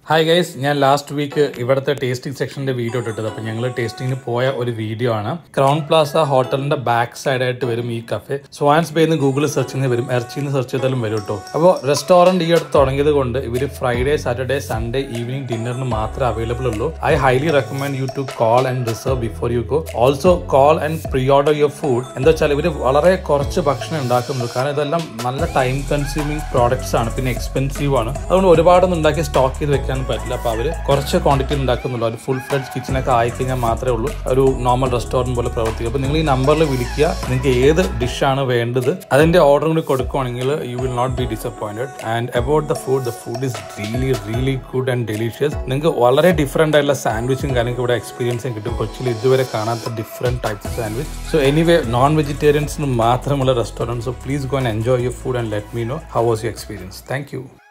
hi guys ഞാൻ last week ഇവിടുത്തെ tasting സെക്ഷന്റെ വീഡിയോ ഇട്ടിട്ടത് അപ്പോൾ ഞങ്ങൾ ടേസ്റ്റിംഗിന് പോയ ഒരു വീഡിയോ ആണ് ക്രൗൺ പ്ലാസ ഹോട്ടലിന്റെ ബാക്ക് സൈഡ് ആയിട്ട് വരും ഈ കഫേ സ്വാൻസ് ബേ എന്ന് ഗൂഗിൾ സെർച്ച് ചെയ്ത് വരും എർച്ചിന്ന് സെർച്ച് ചെയ്താലും വരും കേട്ടോ അപ്പോൾ റെസ്റ്റോറന്റ് ഈ അടുത്ത് തുടങ്ങിയത് കൊണ്ട് ഇവർ ഫ്രൈഡേ സാറ്റർഡേ സൺഡേ ഈവനിങ് ഡിന്നറിന് മാത്രമേ അവൈലബിൾ ഉള്ളൂ I highly recommend you to call and reserve before you go also call and pre order your food എന്താ വെച്ചാൽ ഇവർ വളരെ കുറച്ച് ഭക്ഷണം ഉണ്ടാക്കുന്നുള്ളൂ കാരണം ഇതെല്ലാം നല്ല ടൈം കൺസ്യൂമിങ് പ്രോഡക്ട്സ് ആണ് പിന്നെ എക്സ്പെൻസീവ് ആണ് അതുകൊണ്ട് ഒരുപാടൊന്നും ഉണ്ടാക്കി സ്റ്റോക്ക് ചെയ്ത് വെക്കാൻ പറ്റില്ല അപ്പോൾ അവർ കുറച്ച് ക്വാണ്ടിറ്റി ഉണ്ടാക്കുന്നുള്ളൂ ഒരു ഫുൾ ഫ്ലെഡ് കിച്ചണൊക്കെ ആയിക്കഴിഞ്ഞാൽ മാത്രമേ ഉള്ളൂ ഒരു നോർമൽ റെസ്റ്റോറൻറ്റ് പോലെ പ്രവർത്തിക്കും അപ്പോൾ നിങ്ങൾ ഈ നമ്പറിൽ വിളിക്കുക നിങ്ങൾക്ക് ഏത് ഡിഷാണ് വേണ്ടത് അതിൻ്റെ ഓർഡർ കൂടി കൊടുക്കുവാണെങ്കിൽ you will not be disappointed and about the food the food is really really good and delicious നിങ്ങൾക്ക് വളരെ ഡിഫറെൻ്റ് ആയിട്ടുള്ള സാൻഡ്വിച്ചും കാര്യങ്ങൾക്ക് ഇവിടെ എക്സ്പീരിയൻസും കിട്ടും കൊച്ചിയിൽ ഇതുവരെ കാണാത്ത different types sandwich so anyway non വെജിറ്റേറിയൻസിന് മാത്രമുള്ള restaurant so please go and enjoy your food and let me know how was you experience thank U